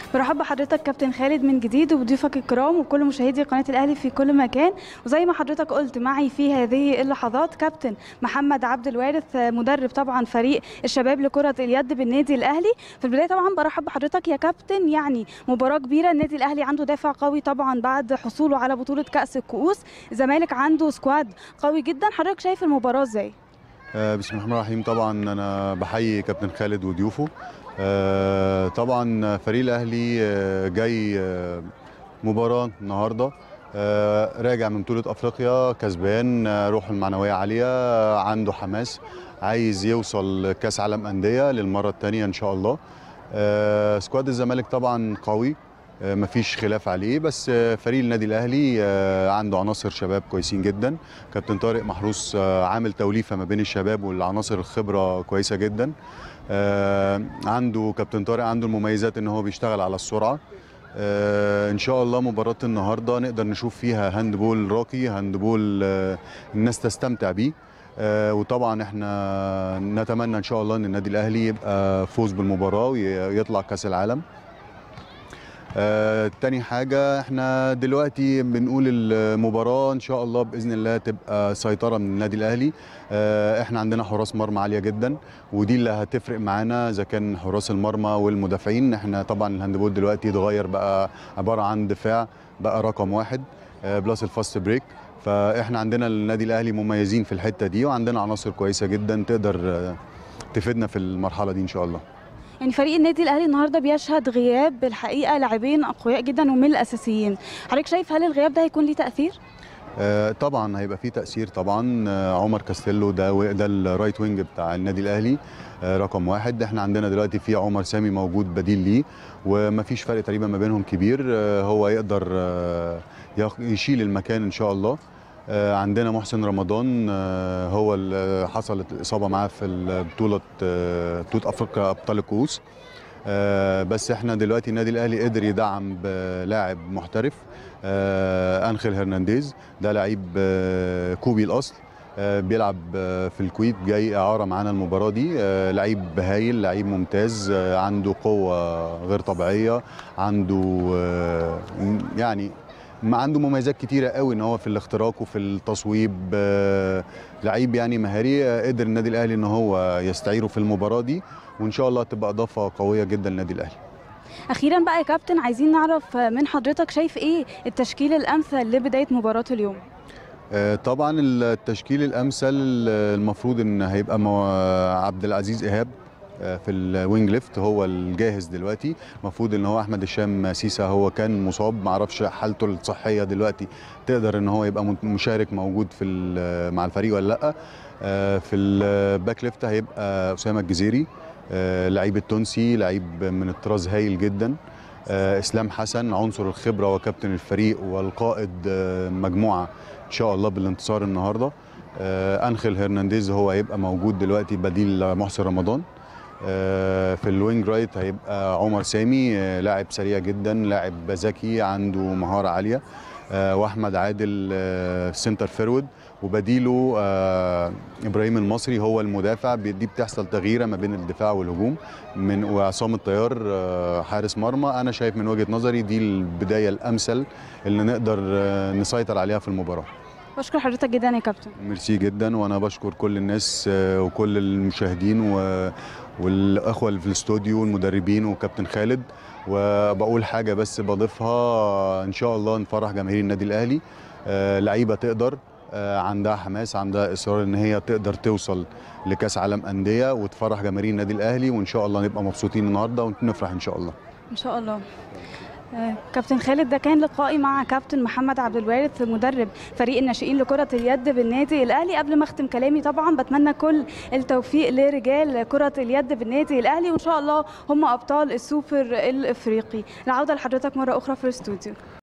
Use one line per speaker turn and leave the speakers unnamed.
برحب بحضرتك كابتن خالد من جديد وبضيوفك الكرام وكل مشاهدي قناه الاهلي في كل مكان وزي ما حضرتك قلت معي في هذه اللحظات كابتن محمد عبد الوارث مدرب طبعا فريق الشباب لكره اليد بالنادي الاهلي في البدايه طبعا برحب بحضرتك يا كابتن يعني مباراه كبيره النادي الاهلي عنده دافع قوي طبعا بعد حصوله على بطوله كاس الكؤوس الزمالك عنده سكواد قوي جدا حضرتك شايف المباراه ازاي
آه، بسم الله الرحمن الرحيم طبعا انا بحيي كابتن خالد وضيوفه آه، طبعا فريق الاهلي آه، جاي آه، مباراه النهارده آه، راجع من بطوله افريقيا كسبان آه، روحه المعنويه عاليه آه، عنده حماس عايز يوصل كاس عالم انديه للمره الثانيه ان شاء الله آه، سكواد الزمالك طبعا قوي آه، مفيش خلاف عليه بس آه، فريق النادي الاهلي آه، عنده عناصر شباب كويسين جدا كابتن طارق محروس آه، عامل توليفه ما بين الشباب والعناصر الخبره كويسه جدا آه، عنده كابتن طارق عنده المميزات ان هو بيشتغل على السرعه آه، ان شاء الله مباراه النهارده نقدر نشوف فيها هاندبول راقي هاندبول آه، الناس تستمتع بيه آه، وطبعا احنا نتمنى ان شاء الله ان النادي الاهلي يبقى فوز بالمباراه ويطلع كاس العالم آه، تاني حاجة احنا دلوقتي بنقول المباراة ان شاء الله بإذن الله تبقى سيطرة من النادي الأهلي آه، احنا عندنا حراس مرمى عالية جدا ودي اللي هتفرق معانا إذا كان حراس المرمى والمدافعين احنا طبعا الهاندبول دلوقتي اتغير بقى عبارة عن دفاع بقى رقم واحد آه، بلس الفاست بريك فاحنا عندنا النادي الأهلي مميزين في الحتة دي وعندنا عناصر كويسة جدا تقدر آه، تفيدنا في المرحلة دي ان شاء الله
يعني فريق النادي الاهلي النهارده بيشهد غياب بالحقيقه لاعبين اقوياء جدا ومن الاساسيين حضرتك شايف هل الغياب ده هيكون ليه تاثير
آه، طبعا هيبقى فيه تاثير طبعا آه، عمر كاستيلو ده ده الرايت وينج بتاع النادي الاهلي آه، رقم واحد احنا عندنا دلوقتي في عمر سامي موجود بديل ليه ومفيش فرق تقريبا ما بينهم كبير آه، هو يقدر آه، ياخ- يشيل المكان ان شاء الله آه، عندنا محسن رمضان آه، هو اللي حصلت الاصابه معاه في البطوله آه، بطوله افريقيا ابطال الكؤوس آه، بس احنا دلوقتي النادي الاهلي قدر يدعم بلاعب محترف آه، انخيل هرنانديز ده لعيب آه، كوبي الاصل آه، بيلعب آه، في الكويت جاي اعاره معانا المباراه دي آه، لعيب هايل لعيب ممتاز آه، عنده قوه غير طبيعيه عنده آه، م- يعني ما عنده مميزات كتيرة قوي ان هو في الاختراق وفي التصويب آه، لعيب يعني مهاري آه، قدر النادي الاهلي ان هو يستعيره في المباراة دي وان شاء الله تبقى اضافة قوية جدا للنادي الاهلي
اخيرا بقى يا كابتن عايزين نعرف من حضرتك شايف ايه التشكيل الامثل لبدايه مباراه اليوم
آه، طبعا التشكيل الامثل آه، المفروض ان هيبقى مو- عبد العزيز ايهاب آه، في الوينج ليفت هو الجاهز دلوقتي المفروض ان هو احمد هشام سيسا هو كان مصاب معرفش حالته الصحيه دلوقتي تقدر ان هو يبقى مت- مشارك موجود في ال- مع الفريق ولا لا آه، في الباك ليفت هيبقى اسامه الجزيري آه، لعيب التونسي لعيب من الطراز هايل جدا آه، اسلام حسن عنصر الخبره وكابتن الفريق والقائد آه، مجموعه ان شاء الله بالانتصار النهارده آه، انخيل هرنانديز هو هيبقى موجود دلوقتي بديل محسن رمضان آه، في الوينج رايت هيبقى عمر سامي آه، لاعب سريع جدا لاعب ذكي عنده مهاره عاليه آه، واحمد عادل آه، سنتر فيرود وبديله آه، ابراهيم المصري هو المدافع بي- دي بتحصل تغييره ما بين الدفاع والهجوم من وعصام الطيار آه، حارس مرمى انا شايف من وجهه نظري دي البدايه الامثل اللي نقدر آه، نسيطر عليها في المباراه
بشكر حضرتك جدا يا كابتن
ميرسي جدا وانا بشكر كل الناس آه، وكل المشاهدين و... والاخوه اللي في الاستوديو والمدربين وكابتن خالد وبقول حاجه بس بضيفها آه، ان شاء الله نفرح جماهير النادي الاهلي آه، لعيبه تقدر آه، عندها حماس عندها اصرار ان هي تقدر توصل لكاس عالم انديه وتفرح جماهير النادي الاهلي وان شاء الله نبقى مبسوطين النهارده ونفرح ان شاء الله
ان شاء الله آه، كابتن خالد ده كان لقائي مع كابتن محمد عبد الوارث مدرب فريق الناشئين لكرة اليد بالنادي الأهلي قبل ما أختم كلامي طبعا بتمنى كل التوفيق لرجال كرة اليد بالنادي الأهلي وإن شاء الله هم أبطال السوبر الإفريقي العودة لحضرتك مرة أخرى في الاستوديو